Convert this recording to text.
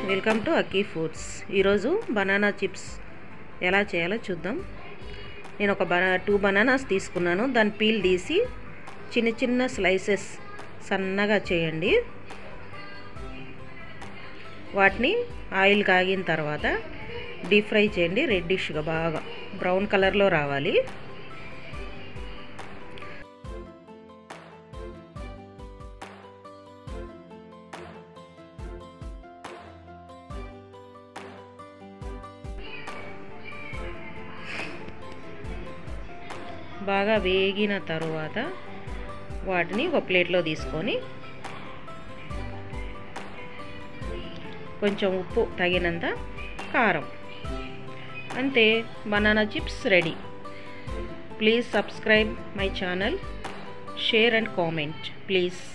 welcome to Akki foods ఈరోజు banana chips ఎలా చేయాలో చూద్దాం నేను ఒక బనా టూ బనానాస్ తీసుకున్నాను దాని పీల్ తీసి చిన్న చిన్న స్లైసెస్ సన్నగా చేయండి వాటిని ఆయిల్ కాగిన తర్వాత డీప్ ఫ్రై చేయండి రెడ్డిష్గా బాగా బ్రౌన్ కలర్లో రావాలి బాగా వేగిన తరువాత వాటిని ఒక ప్లేట్లో తీసుకొని కొంచెం ఉప్పు తగినంత కారం అంతే banana chips ready please subscribe my channel share and comment please